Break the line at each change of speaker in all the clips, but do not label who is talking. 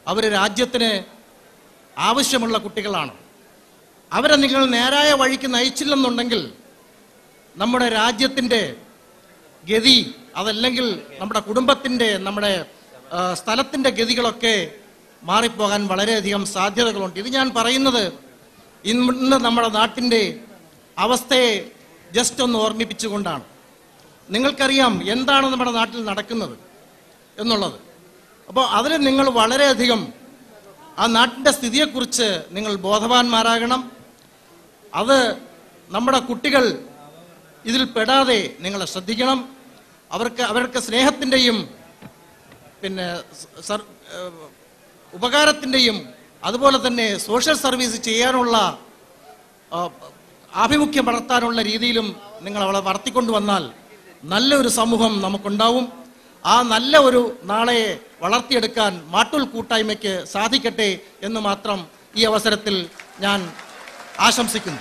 അവർ രാജ്യത്തിന് ആവശ്യമുള്ള കുട്ടികളാണ് അവരെ നിങ്ങൾ നേരായ വഴിക്ക് നയിച്ചില്ലെന്നുണ്ടെങ്കിൽ നമ്മുടെ രാജ്യത്തിൻ്റെ ഗതി അതല്ലെങ്കിൽ നമ്മുടെ കുടുംബത്തിൻ്റെ നമ്മുടെ ആ, സ്ഥലത്തിൻ്റെ ഗതികളൊക്കെ മാറിപ്പോകാൻ വളരെയധികം സാധ്യതകളുണ്ട് ഇത് ഞാൻ പറയുന്നത് ഇന്ന് നമ്മുടെ നാട്ടിൻ്റെ അവസ്ഥയെ ജസ്റ്റ് ഒന്ന് ഓർമ്മിപ്പിച്ചുകൊണ്ടാണ് നിങ്ങൾക്കറിയാം എന്താണ് നമ്മുടെ നാട്ടിൽ നടക്കുന്നത് എന്നുള്ളത് അപ്പോൾ അതിൽ നിങ്ങൾ വളരെയധികം ആ നാട്ടിൻ്റെ സ്ഥിതിയെക്കുറിച്ച് നിങ്ങൾ ബോധവാന്മാരാകണം അത് നമ്മുടെ കുട്ടികൾ ഇതിൽ പെടാതെ നിങ്ങൾ ശ്രദ്ധിക്കണം അവർക്ക് അവർക്ക് സ്നേഹത്തിൻ്റെയും പിന്നെ സ- സർ- ഏഹ് ഉപകാരത്തിൻ്റെയും അതുപോലെ തന്നെ സോഷ്യൽ സർവീസ് ചെയ്യാനുള്ള ആ, ആഭിമുഖ്യം വളർത്താനുള്ള രീതിയിലും നിങ്ങൾ അവളെ വളർത്തിക്കൊണ്ടുവന്നാൽ നല്ലൊരു സമൂഹം നമുക്കുണ്ടാവും ആ നല്ല ഒരു നാളെ വളർത്തിയെടുക്കാൻ മാട്ടുൽ കൂട്ടായ്മയ്ക്ക് സാധിക്കട്ടെ എന്ന് മാത്രം ഈ അവസരത്തിൽ ഞാൻ ആശംസിക്കുന്നു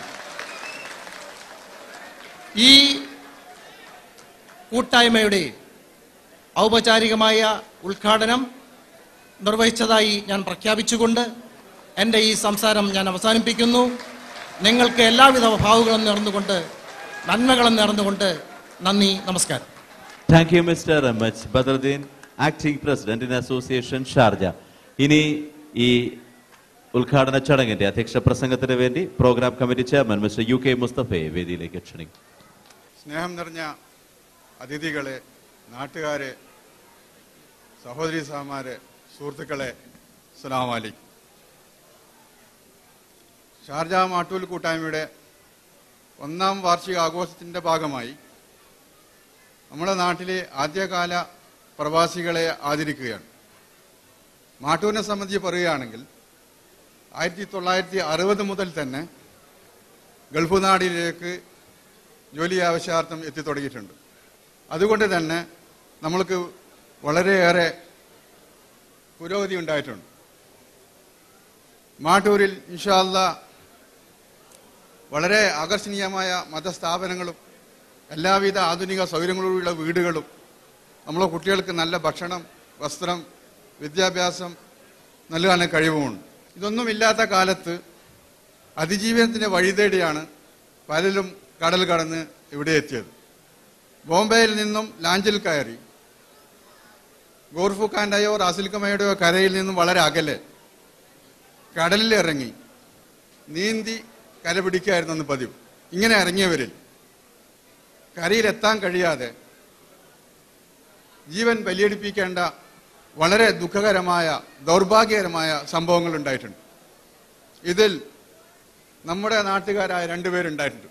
ഈ കൂട്ടായ്മയുടെ ഔപചാരികമായ ഉദ്ഘാടനം നിർവഹിച്ചതായി ഞാൻ പ്രഖ്യാപിച്ചുകൊണ്ട് എൻ്റെ ഈ സംസാരം ഞാൻ അവസാനിപ്പിക്കുന്നു നിങ്ങൾക്ക് എല്ലാവിധ ഭാവുകളും നേർന്നുകൊണ്ട് നന്മകളും നേർന്നുകൊണ്ട് നന്ദി നമസ്കാരം
thank you mister M H Badaruddin acting president in association Sharjah ഇനി ഈ ഉദ്ഘാടന ചടങ്ങിന്റെ അധ്യക്ഷ പ്രസംഗത്തിന് വേണ്ടി programme committee chairman mister U K മുസ്തഫയെ വേദിയിലേക്ക് ക്ഷണിക്കും
സ്നേഹം നിറഞ്ഞ അതിഥികളെ നാട്ടുകാരെ സഹോദരി സഹമാരെ സുഹൃത്തുക്കളെ അസ്സലാമു അലൈക്കും ഷാർജ മാട്ടൂൽ കൂട്ടായ്മയുടെ ഒന്നാം വാർഷിക ആഘോഷത്തിൻ്റെ ഭാഗമായി നമ്മുടെ നാട്ടിലെ ആദ്യകാല പ്രവാസികളെ ആദരിക്കുകയാണ് മാട്ടൂരിനെ സംബന്ധിച്ച് പറയുകയാണെങ്കിൽ ആയിരത്തി തൊള്ളായിരത്തി അറുപത് മുതൽ തന്നെ ഗൾഫ് നാടിലേക്ക് ജോലി ആവശ്യാർത്ഥം എത്തിത്തുടങ്ങിയിട്ടുണ്ട് അതുകൊണ്ട് തന്നെ നമ്മൾക്ക് വളരെയേറെ പുരോഗതി ഉണ്ടായിട്ടുണ്ട് മാട്ടൂരിൽ ഇൻഷാല്ല വളരെ ആകർഷണീയമായ മതസ്ഥാപനങ്ങളും എല്ലാവിധ ആധുനിക സൗകര്യങ്ങളുള്ള വീടുകളും നമ്മളെ കുട്ടികൾക്ക് നല്ല ഭക്ഷണം വസ്ത്രം വിദ്യാഭ്യാസം നൽകാൻ കഴിവുമുണ്ട് ഇതൊന്നും ഇല്ലാത്ത കാലത്ത് അതിജീവനത്തിന്റെ വഴി തേടിയാണ് പലരും കടൽ കടന്ന് ഇവിടെ എത്തിയത് ബോംബെയിൽ നിന്നും ലാഞ്ചിൽ കയറി ഗോർഫുഖാന്റെയോ റാസിൽക്കമയുടെയോ കരയിൽ നിന്നും വളരെ അകലെ കടലിൽ ഇറങ്ങി നീന്തി കര പിടിക്കുകയായിരുന്നു അന്ന് പതിവ് ഇങ്ങനെ ഇറങ്ങിയവരിൽ കരയിലെത്താൻ കഴിയാതെ ജീവൻ ബലിയടിപ്പിക്കേണ്ട വളരെ ദുഃഖകരമായ ദൗർഭാഗ്യകരമായ സംഭവങ്ങൾ ഉണ്ടായിട്ടുണ്ട് ഇതിൽ നമ്മുടെ നാട്ടുകാരായ രണ്ടുപേരുണ്ടായിട്ടുണ്ട്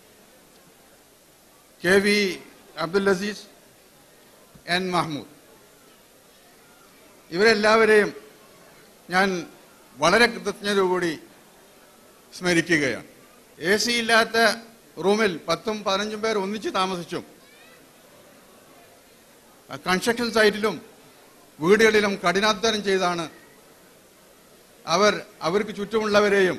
K V Abdul Aziz N Mahmood ഇവരെല്ലാവരെയും ഞാൻ വളരെ കൃതജ്ഞതയോടുകൂടി സ്മരിക്കുകയാണ് എ സി ഇല്ലാത്ത റൂമിൽ പത്തും പതിനഞ്ചും പേർ ഒന്നിച്ച് താമസിച്ചും കൺസ്ട്രക്ഷൻ സൈറ്റിലും വീടുകളിലും കഠിനാധ്വാനം ചെയ്താണ് അവർ അവർക്ക് ചുറ്റുമുള്ളവരെയും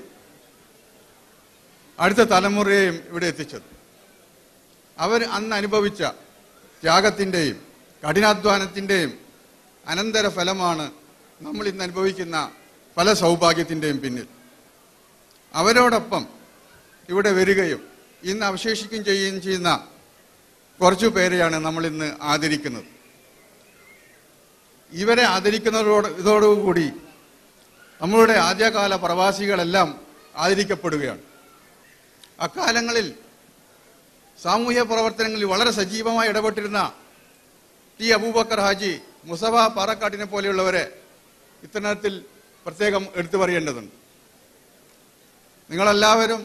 അടുത്ത തലമുറയെയും ഇവിടെ എത്തിച്ചത് അവർ അന്ന് അനുഭവിച്ച ത്യാഗത്തിൻ്റെയും കഠിനാധ്വാനത്തിൻ്റെയും അനന്തര ഫലമാണ് നമ്മൾ ഇന്ന് അനുഭവിക്കുന്ന പല സൗഭാഗ്യത്തിൻ്റെയും പിന്നിൽ അവരോടൊപ്പം ഇവിടെ വരികയും ഇന്ന് അവശേഷിക്കുകയും ചെയ്യുകയും ചെയ്യുന്ന കുറച്ചു പേരെയാണ് നമ്മൾ ഇന്ന് ആദരിക്കുന്നത് ഇവരെ ആദരിക്കുന്നതോട് ഇതോടുകൂടി നമ്മളുടെ ആദ്യകാല പ്രവാസികളെല്ലാം ആദരിക്കപ്പെടുകയാണ് അക്കാലങ്ങളിൽ സാമൂഹ്യ പ്രവർത്തനങ്ങളിൽ വളരെ സജീവമായി ഇടപെട്ടിരുന്ന ടി അബൂബക്കർ ഹാജി മുസഫ പാറക്കാട്ടിനെ പോലെയുള്ളവരെ ഇത്തരത്തിൽ പ്രത്യേകം എടുത്തു പറയേണ്ടതുണ്ട് നിങ്ങളെല്ലാവരും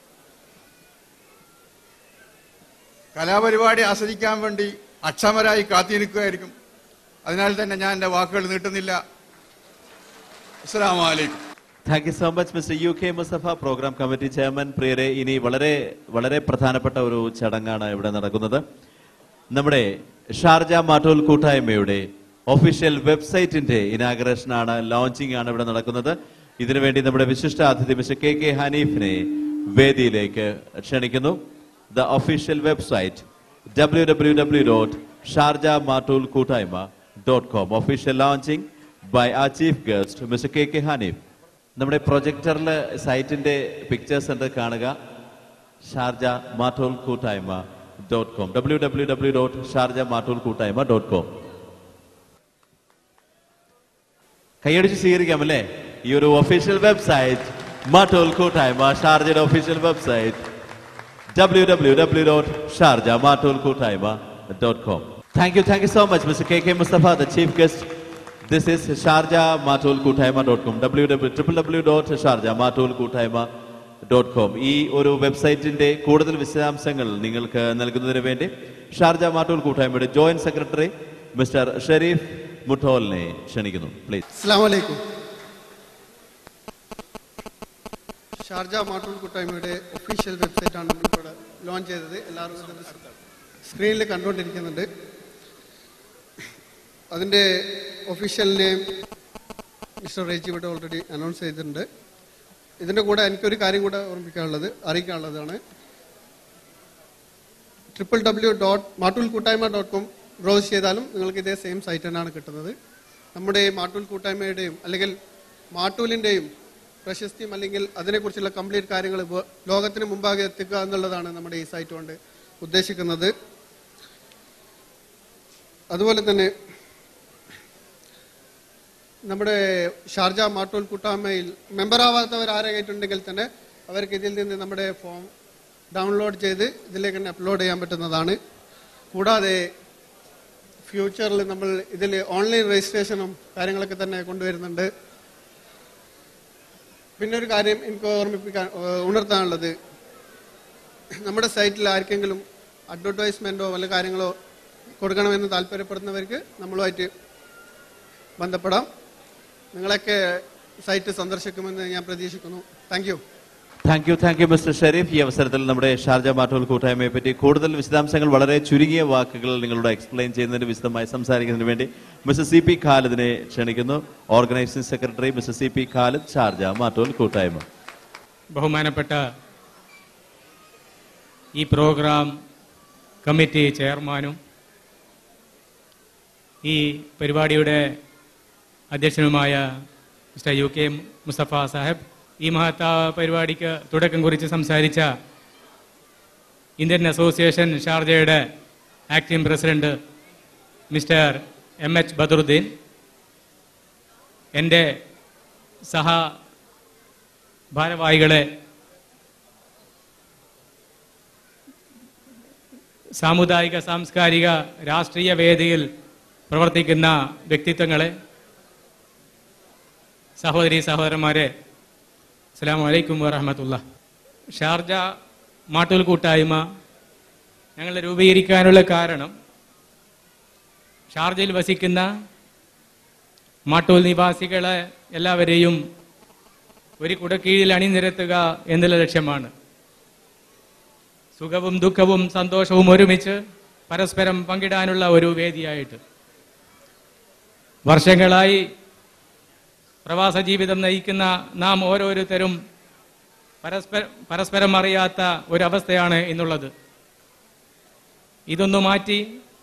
കലാപരിപാടി ആസ്വദിക്കാൻ വേണ്ടി അക്ഷമരായി കാത്തിരിക്കുകയായിരിക്കും അതിനാൽ തന്നെ ഞാൻ എൻ്റെ വാക്കുകൾ നീട്ടുന്നില്ല അസ്സാം വലൈക്കും
thank you so much mister U K Musafa programme committee chairman പ്രിയരെ ഇനി വളരെ വളരെ പ്രധാനപ്പെട്ട ഒരു ചടങ്ങാണ് ഇവിടെ നടക്കുന്നത് നമ്മുടെ ഷാർജ മാട്ടോൽ കൂട്ടായ്മയുടെ ഒഫീഷ്യൽ വെബ്സൈറ്റിന്റെ ഇനാഗ്രേഷൻ ആണ് ലോഞ്ചിങ് ആണ് ഇവിടെ നടക്കുന്നത് ഇതിനുവേണ്ടി നമ്മുടെ വിശിഷ്ട അതിഥി മിസ്റ്റർ കെ കെ ഹനീഫിനെ വേദിയിലേക്ക് ക്ഷണിക്കുന്നു the official website W W W dot Sharjah Mattool Koottayma dot com official launching by our chief guest, Mr. K. K. Hanif. നമ്മുടെ പ്രൊജക്ടറിൽ സൈറ്റിന്റെ പിക്ചേഴ്സ് ഉണ്ട് കാണുക Sharjah Mattool Koottayma dot com W W W dot Sharjah Mattool Koottayma dot com കൈയടിച്ച് സ്വീകരിക്കാം അല്ലേ ഈ ഒരു official website Mattool Koottayma ഷാർജയുടെ official website W W W dot Sharjah Mattool Koottayma dot com thank you thank you so much mister K K Mustafa the chief guest this is Sharjah Mattool Koottayma dot com W W triple W dot Sharjah Mattool Koottayma dot com ഈ ഒരു വെബ്സൈറ്റിന്റെ കൂടുതൽ വിശദാംശങ്ങൾ നിങ്ങൾക്ക് നൽകുന്നതിന് വേണ്ടി Sharjah Mattool കൂട്ടായ്മയുടെ joint secretary mister Sharif മുട്ടോലിനെ ക്ഷണിക്കുന്നു പ്ലീസ്
അസ്സാം വലൈക്കും ഷാർജ മാട്ടൂർ കൂട്ടായ്മയുടെ ഒഫീഷ്യൽ വെബ്സൈറ്റാണ് നമ്മളിവിടെ ലോഞ്ച് ചെയ്തത് എല്ലാവരും ഇതിൻ്റെ സ്ക്രീനിൽ കണ്ടുകൊണ്ടിരിക്കുന്നുണ്ട് അതിൻ്റെ ഒഫീഷ്യൽ നെയിം മിസ്റ്റർ റേജി ഇവിടെ ഓൾറെഡി അനൗൺസ് ചെയ്തിട്ടുണ്ട് ഇതിൻ്റെ കൂടെ എനിക്കൊരു കാര്യം കൂടെ ഓർമ്മിക്കാനുള്ളത് അറിയിക്കാനുള്ളതാണ് triple W dot Mattool Koottayma dot com browse ചെയ്താലും നിങ്ങൾക്ക് ഇതേ സെയിം സൈറ്റ് തന്നെയാണ് കിട്ടുന്നത് നമ്മുടെ മാട്ടൂൽ കൂട്ടായ്മയുടെയും അല്ലെങ്കിൽ മാട്ടൂലിൻ്റെയും പ്രശസ്തിയും അല്ലെങ്കിൽ അതിനെക്കുറിച്ചുള്ള കംപ്ലീറ്റ് കാര്യങ്ങൾ ഇപ്പോ ലോകത്തിന് മുമ്പാകെ എത്തിക്കുക എന്നുള്ളതാണ് നമ്മുടെ ഈ സൈറ്റ് കൊണ്ട് ഉദ്ദേശിക്കുന്നത് അതുപോലെ തന്നെ നമ്മുടെ ഷാർജ മാട്ടൂൽ കൂട്ടായ്മയിൽ മെമ്പർ ആവാത്തവർ ആരെങ്കിട്ടുണ്ടെങ്കിൽ തന്നെ അവർക്ക് ഇതിൽ നിന്ന് നമ്മുടെ ഫോം ഡൗൺലോഡ് ചെയ്ത് ഇതിലേക്ക് തന്നെ അപ്ലോഡ് ചെയ്യാൻ പറ്റുന്നതാണ് കൂടാതെ ഫ്യൂച്ചറിൽ നമ്മൾ ഇതിൽ ഓൺലൈൻ രജിസ്ട്രേഷനും കാര്യങ്ങളൊക്കെ തന്നെ കൊണ്ടുവരുന്നുണ്ട് പിന്നെ ഒരു കാര്യം എനിക്ക് ഓർമ്മിപ്പിക്കാൻ ഏഹ് ഉണർത്താനുള്ളത് നമ്മുടെ സൈറ്റിൽ ആർക്കെങ്കിലും അഡ്വർടൈസ്മെന്റോ വല്ല കാര്യങ്ങളോ കൊടുക്കണമെന്ന് താല്പര്യപ്പെടുന്നവർക്ക് നമ്മളുമായിട്ട് ബന്ധപ്പെടാം നിങ്ങളൊക്കെ സൈറ്റ് സന്ദർശിക്കുമെന്ന് ഞാൻ പ്രതീക്ഷിക്കുന്നു thank you
thank you thank you mister Sharif ഈ അവസരത്തിൽ നമ്മുടെ ഷാർജ മാറ്റോൾ കൂട്ടായ്മയെ പറ്റി കൂടുതൽ വിശദാംശങ്ങൾ വളരെ ചുരുങ്ങിയ വാക്കുകൾ നിങ്ങളോട് എക്സ്പ്ലെയിൻ ചെയ്യുന്നതിന് വിശദമായി സംസാരിക്കുന്നതിന് വേണ്ടി മിസ്റ്റർ സി പി ഖാലിദിനെ ക്ഷണിക്കുന്നു organising secretary mister C P Khalid Sharjah Mattool Koottayma
ബഹുമാനപ്പെട്ട ഈ പ്രോഗ്രാം കമ്മിറ്റി ചെയർമാനും ഈ പരിപാടിയുടെ അധ്യക്ഷനുമായ mister U K Mustafa Sahib ഈ മഹത്താ പരിപാടിക്ക് തുടക്കം കുറിച്ച് സംസാരിച്ച ഇന്ത്യൻ അസോസിയേഷൻ ഷാർജയുടെ acting president mister M H Badaruddin എൻ്റെ സഹ ഭാരവാഹികളെ സാമുദായിക സാംസ്കാരിക രാഷ്ട്രീയ വേദിയിൽ പ്രവർത്തിക്കുന്ന വ്യക്തിത്വങ്ങളെ സഹോദരി സഹോദരന്മാരെ അസ്സാം വലൈക്കും വറഹമത്തുള്ള ഷാർജ മാട്ടൂൽ കൂട്ടായ്മ ഞങ്ങൾ രൂപീകരിക്കാനുള്ള കാരണം ഷാർജയിൽ വസിക്കുന്ന മാട്ടൂൽ നിവാസികളെ എല്ലാവരെയും ഒരു കുടക്കീഴിൽ അണിനിരത്തുക എന്നുള്ള ലക്ഷ്യമാണ് സുഖവും ദുഃഖവും സന്തോഷവും ഒരുമിച്ച് പരസ്പരം പങ്കിടാനുള്ള ഒരു വേദിയായിട്ട് വർഷങ്ങളായി പ്രവാസ ജീവിതം നയിക്കുന്ന നാം ഓരോരുത്തരും പരസ്പരം പരസ്പരം അറിയാത്ത ഒരവസ്ഥയാണ് ഇന്നുള്ളത് ഇതൊന്ന് മാറ്റി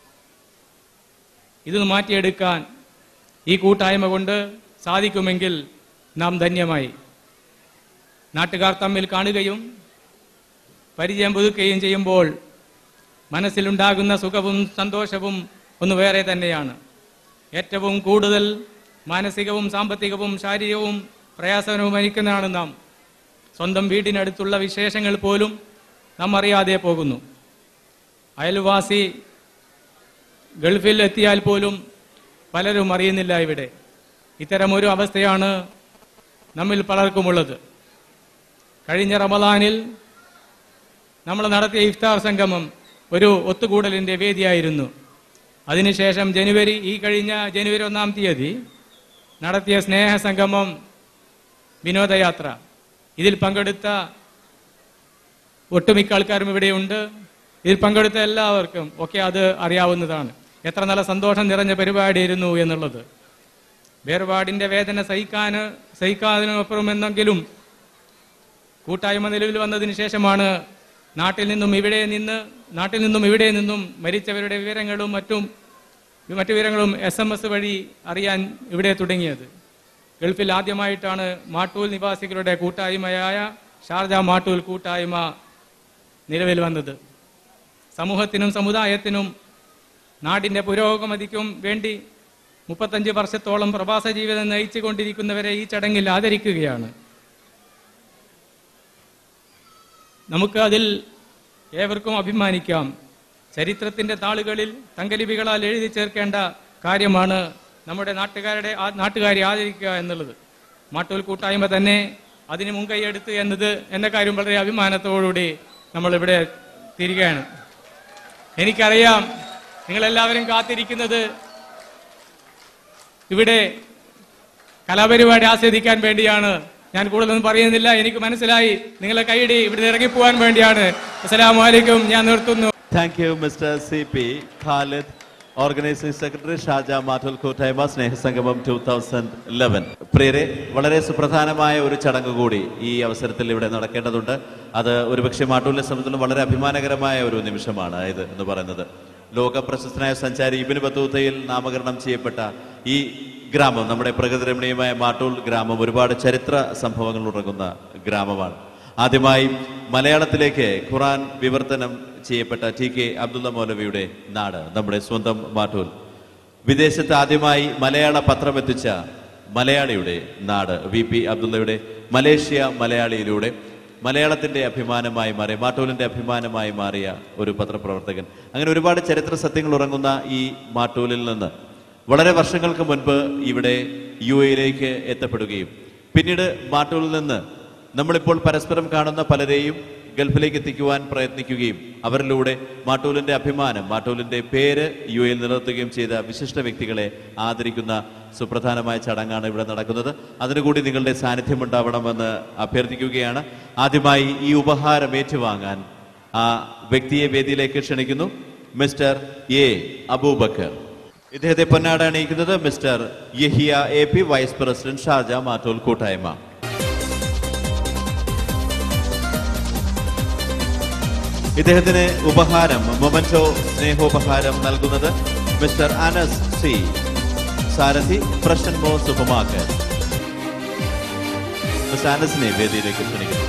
ഇതൊന്ന് മാറ്റിയെടുക്കാൻ ഈ കൂട്ടായ്മ കൊണ്ട് സാധിക്കുമെങ്കിൽ നാം ധന്യമായി നാട്ടുകാർ തമ്മിൽ കാണുകയും പരിചയം പുതുക്കുകയും ചെയ്യുമ്പോൾ മനസ്സിലുണ്ടാകുന്ന സുഖവും സന്തോഷവും ഒന്ന് വേറെ തന്നെയാണ് ഏറ്റവും കൂടുതൽ മാനസികവും സാമ്പത്തികവും ശാരീരികവും പ്രയാസവും അനുഭവിക്കുന്നതാണ് നാം സ്വന്തം വീടിനടുത്തുള്ള വിശേഷങ്ങൾ പോലും നാം അറിയാതെ പോകുന്നു അയൽവാസി ഗൾഫിൽ എത്തിയാൽ പോലും പലരും അറിയുന്നില്ല ഇവിടെ ഇത്തരമൊരു അവസ്ഥയാണ് നമ്മിൽ പലർക്കുമുള്ളത് കഴിഞ്ഞ റമദാനിൽ നമ്മൾ നടത്തിയ ഇഫ്താർ സംഗമം ഒരു ഒത്തുകൂടലിന്റെ വേദിയായിരുന്നു അതിനുശേഷം ജനുവരി ഈ കഴിഞ്ഞ ജനുവരി ഒന്നാം തീയതി നടത്തിയ സ്നേഹ സംഗമം വിനോദയാത്ര ഇതിൽ പങ്കെടുത്ത ഒട്ടുമിക്ക ആൾക്കാരും ഇവിടെയുണ്ട് ഇതിൽ പങ്കെടുത്ത എല്ലാവർക്കും ഒക്കെ അത് അറിയാവുന്നതാണ് എത്ര നല്ല സന്തോഷം നിറഞ്ഞ പരിപാടിയായിരുന്നു എന്നുള്ളത് വേർപാടിന്റെ വേദന സഹിക്കാന് സഹിക്കാതിനപ്പുറം എന്നെങ്കിലും കൂട്ടായ്മ നിലവിൽ വന്നതിന് ശേഷമാണ് നാട്ടിൽ നിന്നും ഇവിടെ നിന്ന് നാട്ടിൽ നിന്നും ഇവിടെ നിന്നും മരിച്ചവരുടെ വിവരങ്ങളും മറ്റും മറ്റു വിവരങ്ങളും എസ് എം എസ് വഴി അറിയാൻ ഇവിടെ തുടങ്ങിയത് ഗൾഫിൽ ആദ്യമായിട്ടാണ് മാട്ടൂൽ നിവാസികളുടെ കൂട്ടായ്മയായ ഷാർജ മാട്ടൂൽ കൂട്ടായ്മ നിലവിൽ വന്നത് സമൂഹത്തിനും സമുദായത്തിനും നാടിന്റെ പുരോഗമതിക്കും വേണ്ടി മുപ്പത്തഞ്ച് വർഷത്തോളം പ്രവാസ ജീവിതം നയിച്ചു കൊണ്ടിരിക്കുന്നവരെ ഈ ചടങ്ങിൽ ആദരിക്കുകയാണ് നമുക്ക് അതിൽ ഏവർക്കും അഭിമാനിക്കാം ചരിത്രത്തിന്റെ താളുകളിൽ തങ്കലിപികളാൽ എഴുതി ചേർക്കേണ്ട കാര്യമാണ് നമ്മുടെ നാട്ടുകാരുടെ ആ- നാട്ടുകാരെ ആദരിക്കുക എന്നുള്ളത് മാട്ടൂൽ കൂട്ടായ്മ തന്നെ അതിന് മുൻകൈയെടുത്ത് എന്നത് എന്ന കാര്യം വളരെ അഭിമാനത്തോടുകൂടി നമ്മളിവിടെ തിരികെയാണ് എനിക്കറിയാം നിങ്ങളെല്ലാവരും കാത്തിരിക്കുന്നത് ഇവിടെ കലാപരിപാടി ആസ്വദിക്കാൻ വേണ്ടിയാണ് ഞാൻ കൂടുതലൊന്നും പറയുന്നില്ല എനിക്ക് മനസ്സിലായി നിങ്ങളെ കൈയിടി ഇവിടെ ഇറങ്ങിപ്പോവാൻ വേണ്ടിയാണ് അസ്സലാമു അലൈക്കും ഞാൻ നിർത്തുന്നു
thank you mister C P Khalid organising secretary ഷാജ മാറ്റുൽ കൂട്ടായ്മ സ്നേഹസംഗമം ടൂ തൗസൻഡ് ഇലവൻ പ്രിയരെ വളരെ സുപ്രധാനമായ ഒരു ചടങ്ങ് കൂടി ഈ അവസരത്തിൽ ഇവിടെ നടക്കേണ്ടതുണ്ട് അത് ഒരുപക്ഷെ മാട്ടൂലിനെ സംബന്ധിച്ചിടത്തോളം വളരെ അഭിമാനകരമായ ഒരു നിമിഷമാണ് ഇത് എന്ന് പറയുന്നത് ലോക പ്രശസ്തനായ സഞ്ചാരി ഇബിന് ബത്തൂത്തയിൽ നാമകരണം ചെയ്യപ്പെട്ട ഈ ഗ്രാമം നമ്മുടെ പ്രകൃതിരമണീയമായ മാട്ടൂൽ ഗ്രാമം ഒരുപാട് ചരിത്ര സംഭവങ്ങൾ ഉറങ്ങുന്ന ഗ്രാമമാണ് ആദ്യമായി മലയാളത്തിലേക്ക് ഖുറാൻ വിവർത്തനം ചെയ്യപ്പെട്ട ടി കെ അബ്ദുള്ള മൗലവിയുടെ നാട് നമ്മുടെ സ്വന്തം മാട്ടൂൽ വിദേശത്ത് ആദ്യമായി മലയാള പത്രം എത്തിച്ച മലയാളിയുടെ നാട് വി പി അബ്ദുള്ളയുടെ മലേഷ്യ മലയാളിയിലൂടെ മലയാളത്തിന്റെ അഭിമാനമായി മാറിയ മാട്ടൂലിന്റെ അഭിമാനമായി മാറിയ ഒരു പത്രപ്രവർത്തകൻ അങ്ങനെ ഒരുപാട് ചരിത്ര സത്യങ്ങൾ ഉറങ്ങുന്ന ഈ മാട്ടൂലിൽ നിന്ന് വളരെ വർഷങ്ങൾക്ക് മുൻപ് ഇവിടെ യു എയിലേക്ക് എത്തപ്പെടുകയും പിന്നീട് മാട്ടൂലിൽ നിന്ന് നമ്മളിപ്പോൾ പരസ്പരം കാണുന്ന പലരെയും ഗൾഫിലേക്ക് എത്തിക്കുവാൻ പ്രയത്നിക്കുകയും അവരിലൂടെ മാട്ടൂലിന്റെ അഭിമാനം മാട്ടൂലിന്റെ പേര് യു എയിൽ നിലനിർത്തുകയും ചെയ്ത വിശിഷ്ട വ്യക്തികളെ ആദരിക്കുന്ന സുപ്രധാനമായ ചടങ്ങാണ് ഇവിടെ നടക്കുന്നത് അതിനുകൂടി നിങ്ങളുടെ സാന്നിധ്യം ഉണ്ടാവണമെന്ന് അഭ്യർത്ഥിക്കുകയാണ് ആദ്യമായി ഈ ഉപഹാരം ഏറ്റുവാങ്ങാൻ ആ വ്യക്തിയെ വേദിയിലേക്ക് ക്ഷണിക്കുന്നു മിസ്റ്റർ എ അബൂബക്കർ ഇദ്ദേഹത്തെ പൊന്നാട അണിയിക്കുന്നത് mister Yahiya A P vice president ഷാജ മാറ്റോൽ കൂട്ടായ്മ ഇദ്ദേഹത്തിന് ഉപഹാരം മൊമന്റോ സ്നേഹോപഹാരം നൽകുന്നത് മിസ്റ്റർ അനസ് സി സാരഥി പ്രഷൻ മോ സൂപ്പർമാർക്കറ്റ് മിസ്റ്റർ അനസിനെ വേദിയിലേക്ക് ക്ഷണിക്കുന്നു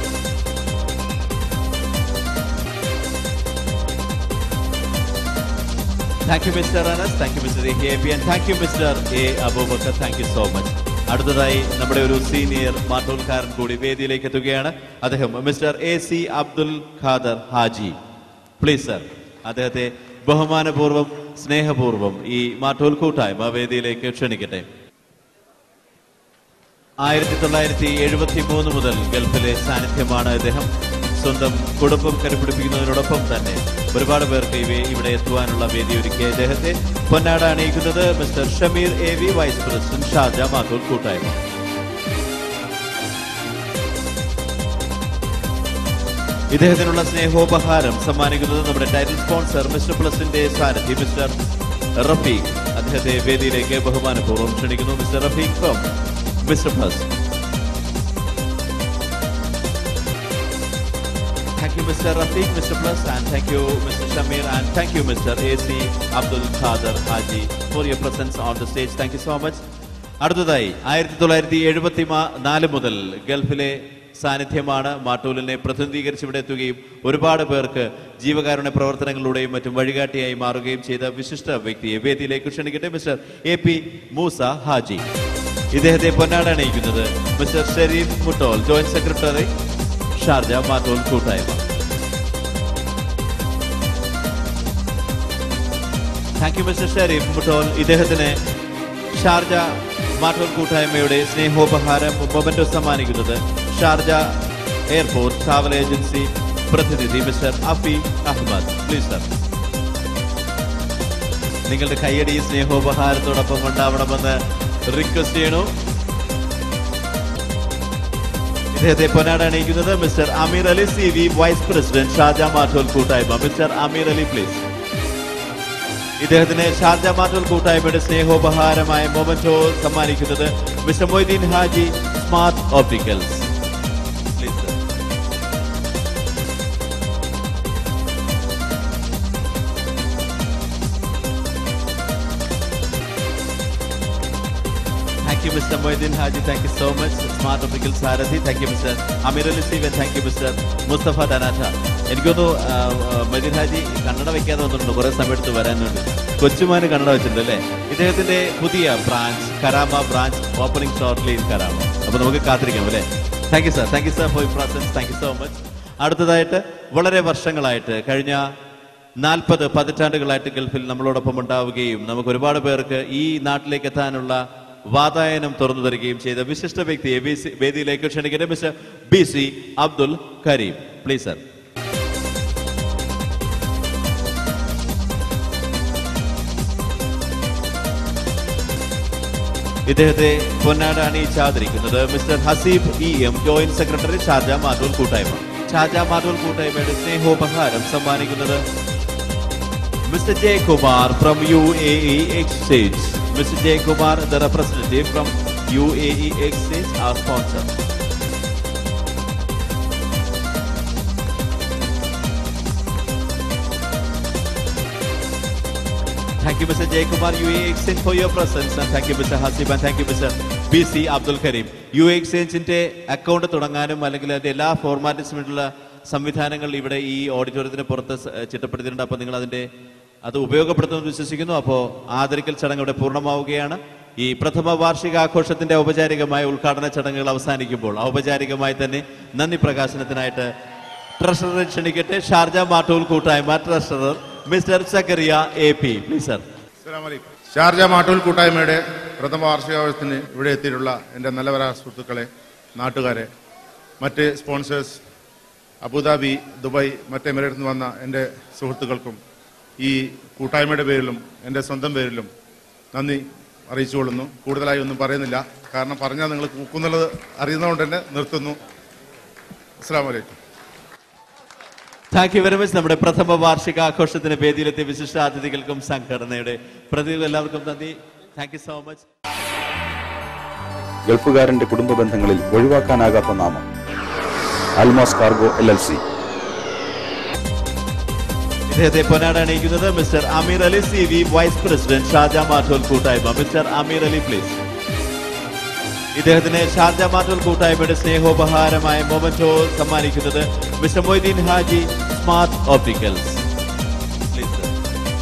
thank you mister Anas thank you mister A B and thank you mister A Abubakar thank you so much അടുത്തതായി നമ്മുടെ ഒരു സീനിയർ മാട്ടൂൽക്കാരൻ കൂടി വേദിയിലേക്ക് എത്തുകയാണ് അദ്ദേഹം mister A C Abdul Khader Haji please sir അദ്ദേഹത്തെ ബഹുമാനപൂർവ്വം സ്നേഹപൂർവ്വം ഈ മാട്ടൂൽ കൂട്ടായ്മ വേദിയിലേക്ക് ക്ഷണിക്കട്ടെ ആയിരത്തി തൊള്ളായിരത്തി എഴുപത്തി മൂന്ന് മുതൽ ഗൾഫിലെ സാന്നിധ്യമാണ് ഇദ്ദേഹം സ്വന്തം കുടുംബം കരുപിടിപ്പിക്കുന്നതിനോടൊപ്പം തന്നെ ഒരുപാട് പേർക്ക് ഇവ ഇവിടെ എത്തുവാനുള്ള വേദി ഒരുക്കിയ ഇദ്ദേഹത്തെ പൊന്നാട അണിയിക്കുന്നത് mister Shameer A V vice president ഷാജ മാത്തൂർ കൂട്ടായ്മ ഇദ്ദേഹത്തിനുള്ള സ്നേഹോപഹാരം സമ്മാനിക്കുന്നത് നമ്മുടെ ടൈറ്റിൽ സ്പോൺസർ മിസ്റ്റർ പ്ലസിന്റെ സാരഥി മിസ്റ്റർ റഫീഖ് അദ്ദേഹത്തെ വേദിയിലേക്ക് ബഹുമാനപൂർവ്വം ക്ഷണിക്കുന്നു mister Rafeeq from mister plus Thank you, Mr. Rafiq, Mr. Plus, and thank you, Mr. Shamir, and thank you, Mr. A.C. Abdul Khader Haji, for your presence on the stage. Thank you so much. അടുത്തതായി ആയിരത്തി തൊള്ളായിരത്തി എഴുപത്തി നാല് മുതൽ ഗൾഫിലെ സാന്നിധ്യമാണ് മാട്ടൂലിനെ പ്രതിനിധീകരിച്ച് ഇവിടെ എത്തുകയും ഒരുപാട് പേർക്ക് ജീവകാരുണ്യ പ്രവർത്തനങ്ങളിലൂടെയും മറ്റും വഴികാട്ടിയായി മാറുകയും ചെയ്ത വിശിഷ്ട വ്യക്തിയെ വേദിയിലേക്ക് ക്ഷണിക്കട്ടെ mister A P Moosa Haji ഇദ്ദേഹത്തെ പൊന്നാട അണിയിക്കുന്നത് mister Sharif Muttol joint secretary Sharjah Mattool Koottayma thank you mister Sharif Muttol ഇദ്ദേഹത്തിന് ഷാർജ മാട്ടോൾ കൂട്ടായ്മയുടെ സ്നേഹോപഹാരം മൊമെന്റോ സമ്മാനിക്കുന്നത് ഷാർജ എയർപോർട്ട് ട്രാവൽ ഏജൻസി പ്രതിനിധി mister Afi Ahmed please sir നിങ്ങളുടെ കൈയടി സ്നേഹോപഹാരത്തോടൊപ്പം ഉണ്ടാവണമെന്ന് റിക്വസ്റ്റ് ചെയ്യണു ഇദ്ദേഹത്തെ പൊന്നാട അണിയിക്കുന്നത് mister Ameer Ali C V vice president ഷാജ മാറ്റോൽ കൂട്ടായ്മ മിസ്റ്റർ അമീർ അലി പ്ലീസ് ഇദ്ദേഹത്തിന് ഷാർജ മാറ്റോൽ കൂട്ടായ്മയുടെ സ്നേഹോപഹാരമായ മൊമന്റോ സമ്മാനിക്കുന്നത് mister Moideen Haji smart opticals please Thank you, Mr. Moedin Haji. Thank you so much. Smart Optical Sarathi. Thank you, Mr. Amir Ali Steven. Thank you, Mr. Mustafa Danata. എനിക്കൊന്നു മൊയ്തീൻ ഹാജി കന്നഡ വെക്കാതെ വന്നിട്ടുണ്ട് കുറെ സമയം എടുത്ത് വരാനുണ്ട് കൊച്ചുമാന് കന്നഡ വെച്ചിട്ടുണ്ട് അല്ലേ ഇദ്ദേഹത്തിന്റെ പുതിയ branch Karama branch opening shortly in Karama അപ്പൊ നമുക്ക് കാത്തിരിക്കാം അല്ലേ thank you sir thank you sir for presence thank you so much അടുത്തതായിട്ട് വളരെ വർഷങ്ങളായിട്ട് കഴിഞ്ഞ നാൽപ്പത് പതിറ്റാണ്ടുകളായിട്ട് ഗൾഫിൽ നമ്മളോടൊപ്പം ഉണ്ടാവുകയും നമുക്ക് ഒരുപാട് പേർക്ക് ഈ നാട്ടിലേക്ക് എത്താനുള്ള വാതായനം തുറന്നു തരികയും ചെയ്ത വിശിഷ്ട വ്യക്തിയെ ബി സി- വേദിയിലേക്ക് ക്ഷണിക്കട്ടെ mister B C Abdul Kareem please sir ഇദ്ദേഹത്തെ പൊന്നാട അണിയിച്ചാദരിക്കുന്നത് mister Haseeb E M joint secretary ഷാജ മാധൂൽ കൂട്ടായ്മ ഷാജ മാധൂൽ കൂട്ടായ്മയുടെ സ്നേഹോപഹാരം സമ്മാനിക്കുന്നത് mister Jayakumar from U A E exchange mister Jayakumar the representative from U A E exchange are sponsor Thank you, Mr. Jaykumar, UAE Exchange, for your presence. And thank you, Mr. Hasib, and thank you, Mr. B C Abdul Kareem U A എക്സ്ചേഞ്ചിന്റെ account തുടങ്ങാനും അല്ലെങ്കിൽ അതിന്റെ എല്ലാ ഫോർമാറ്റിനും വേണ്ടിയുള്ള സംവിധാനങ്ങൾ ഇവിടെ ഈ ഓഡിറ്റോറിയത്തിന് പുറത്ത് സ- ചിട്ടപ്പെടുത്തിയിട്ടുണ്ട് അപ്പോൾ നിങ്ങൾ അതിന്റെ അത് ഉപയോഗപ്പെടുത്തുമെന്ന് വിശ്വസിക്കുന്നു അപ്പോൾ ആദരിക്കൽ ചടങ്ങ് ഇവിടെ പൂർണ്ണമാവുകയാണ് ഈ പ്രഥമ വാർഷികാഘോഷത്തിന്റെ ഔപചാരികമായ ഉദ്ഘാടന ചടങ്ങുകൾ അവസാനിക്കുമ്പോൾ ഔപചാരികമായി തന്നെ നന്ദി പ്രകാശനത്തിനായിട്ട് ട്രഷററെ ക്ഷണിക്കട്ടെ Sharjah Mattool Koottayma treasurer mister Zakariya A P please sir
അസ്സലാമലൈക്കും ഷാർജ മാട്ടൂൽ കൂട്ടായ്മയുടെ പ്രഥമ വാർഷികാഘോഷത്തിന് ഇവിടെ എത്തിയിട്ടുള്ള എൻ്റെ നല്ലവരാ സുഹൃത്തുക്കളെ നാട്ടുകാരെ മറ്റ് സ്പോൺസേഴ്സ് അബുദാബി ദുബായ് മറ്റ് എമിറേറ്റിൽ നിന്ന് വന്ന എൻ്റെ സുഹൃത്തുക്കൾക്കും ഈ കൂട്ടായ്മയുടെ പേരിലും എൻ്റെ സ്വന്തം പേരിലും നന്ദി അറിയിച്ചുകൊള്ളുന്നു കൂടുതലായി ഒന്നും പറയുന്നില്ല കാരണം പറഞ്ഞാൽ നിങ്ങൾ കൂക്കുന്നുള്ളത് അറിയുന്നതുകൊണ്ട് തന്നെ നിർത്തുന്നു അസ്സാം വലൈക്കും
താങ്ക് യു വെരി മച്ച് നമ്മുടെ പ്രഥമ വാർഷികാഘോഷത്തിന് വേദിയിലെത്തിയ വിശിഷ്ട അതിഥികൾക്കും സംഘടനയുടെ പ്രതിനിധികൾ എല്ലാവർക്കും നന്ദി താങ്ക് യു സോ മച്ച്
ഗൾഫുകാരന്റെ കുടുംബ ബന്ധങ്ങളിൽ ഒഴിവാക്കാനാകാത്ത നാമം Almas cargo L L C
ഇദ്ദേഹത്തെ പൊന്നാട അണിയിക്കുന്നത് mister Ameer Ali C V vice president ഷാജ മാഠോൽ കൂട്ടായ്മ മിസ്റ്റർ അമീർ അലി പ്ലീസ് ഇദ്ദേഹത്തിന് ഷാർജ മാഠോൽ കൂട്ടായ്മയുടെ സ്നേഹോപഹാരമായ മൊമന്റോ സമ്മാനിക്കുന്നത് mister Moideen Haji smart opticals please sir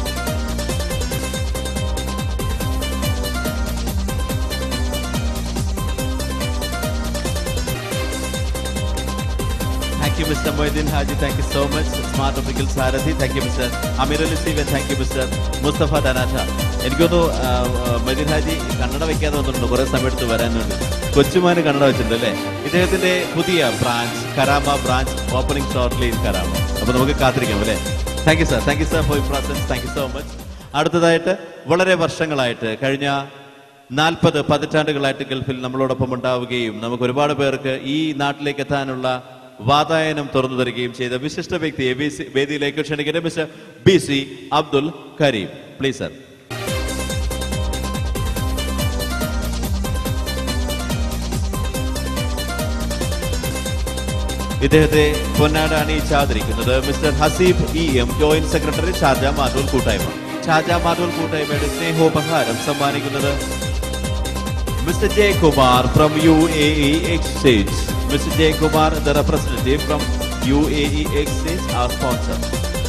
Thank you, Mr. Moedin Haji. Thank you so much. Smart Optical Sarathi. Thank you, Mr. Amir Ali Steven. Thank you, Mr. Mustafa Danata. എനിക്കൊന്നു മൊയ്തീൻ ഹാജി കന്നഡ വെക്കാതെ വന്നിട്ടുണ്ട് കുറെ സമയം എടുത്ത് വരാനുണ്ട് കൊച്ചുമാന് കന്നഡ വെച്ചിട്ടുണ്ട് അല്ലേ ഇദ്ദേഹത്തിന്റെ പുതിയ branch Karama branch opening shortly in Karama അപ്പൊ നമുക്ക് കാത്തിരിക്കാം അല്ലേ thank you sir thank you sir for presence thank you so much അടുത്തതായിട്ട് വളരെ വർഷങ്ങളായിട്ട് കഴിഞ്ഞ നാൽപ്പത് പതിറ്റാണ്ടുകളായിട്ട് ഗൾഫിൽ നമ്മളോടൊപ്പം ഉണ്ടാവുകയും നമുക്ക് ഒരുപാട് പേർക്ക് ഈ നാട്ടിലേക്ക് എത്താനുള്ള വാതായനം തുറന്നു തരികയും ചെയ്ത വിശിഷ്ട വ്യക്തിയെ ബി സി- വേദിയിലേക്ക് ക്ഷണിക്കട്ടെ mister B C Abdul Kareem please sir ഇദ്ദേഹത്തെ പൊന്നാട അണിയിച്ചാദരിക്കുന്നത് mister Haseeb E M joint secretary ഷാജ മാധൂൽ കൂട്ടായ്മ ഷാജ മാധൂൽ കൂട്ടായ്മയുടെ സ്നേഹോപഹാരം സമ്മാനിക്കുന്നത് mister Jayakumar from U A E exchange mister Jayakumar the representative from U A E exchange are sponsor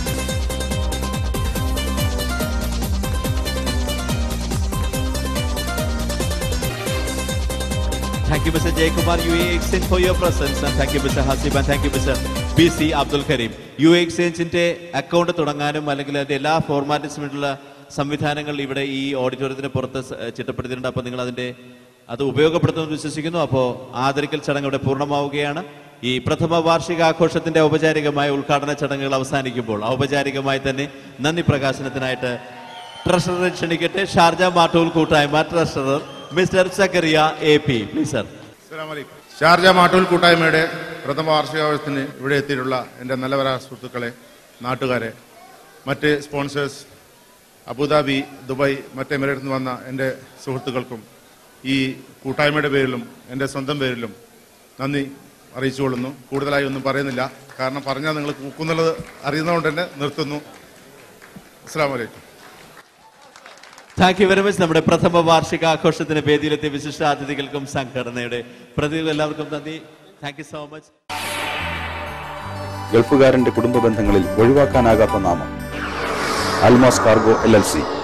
Thank you, Mr. Jaykumar, UAE Exchange, for your presence. And thank you, Mr. Hasib, and thank you, Mr. B C Abdul Kareem U A എക്സ്ചേഞ്ചിന്റെ account തുടങ്ങാനും അല്ലെങ്കിൽ അതിന്റെ എല്ലാ ഫോർമാറ്റിനും വേണ്ടിയുള്ള സംവിധാനങ്ങൾ ഇവിടെ ഈ ഓഡിറ്റോറിയത്തിന് പുറത്ത് സ- ചിട്ടപ്പെടുത്തിയിട്ടുണ്ട് അപ്പോൾ നിങ്ങൾ അതിന്റെ അത് ഉപയോഗപ്പെടുത്തുമെന്ന് വിശ്വസിക്കുന്നു അപ്പോൾ ആദരിക്കൽ ചടങ്ങ് ഇവിടെ പൂർണ്ണമാവുകയാണ് ഈ പ്രഥമ വാർഷികാഘോഷത്തിന്റെ ഔപചാരികമായ ഉദ്ഘാടന ചടങ്ങുകൾ അവസാനിക്കുമ്പോൾ ഔപചാരികമായി തന്നെ നന്ദി പ്രകാശനത്തിനായിട്ട് ട്രഷററെ ക്ഷണിക്കട്ടെ Sharjah Mattool Koottayma treasurer mister Zakariya A P please sir
അസ്സലാമലൈക്കും ഷാർജ മാട്ടൂൽ കൂട്ടായ്മയുടെ പ്രഥമ വാർഷികാഘോഷത്തിന് ഇവിടെ എത്തിയിട്ടുള്ള എൻ്റെ നല്ലവരാ സുഹൃത്തുക്കളെ നാട്ടുകാരെ മറ്റ് സ്പോൺസേഴ്സ് അബുദാബി ദുബായ് മറ്റ് എമിറേറ്റിൽ നിന്ന് വന്ന എൻ്റെ സുഹൃത്തുക്കൾക്കും ഈ കൂട്ടായ്മയുടെ പേരിലും എൻ്റെ സ്വന്തം പേരിലും നന്ദി അറിയിച്ചുകൊള്ളുന്നു കൂടുതലായി ഒന്നും പറയുന്നില്ല കാരണം പറഞ്ഞാൽ നിങ്ങൾ കൂക്കുന്നുള്ളത് അറിയുന്നതുകൊണ്ട് തന്നെ നിർത്തുന്നു അസ്സാം വലൈക്കും
താങ്ക് യു വെരി മച്ച് നമ്മുടെ പ്രഥമ വാർഷിക ആഘോഷത്തിന് വേദിയിലെത്തിയ വിശിഷ്ട അതിഥികൾക്കും സംഘടനയുടെ പ്രതിനിധികൾ എല്ലാവർക്കും നന്ദി താങ്ക് യു സോ മച്ച്
ഗൾഫുകാരന്റെ കുടുംബ ബന്ധങ്ങളിൽ ഒഴിവാക്കാനാകാത്ത നാമം Almas cargo L L C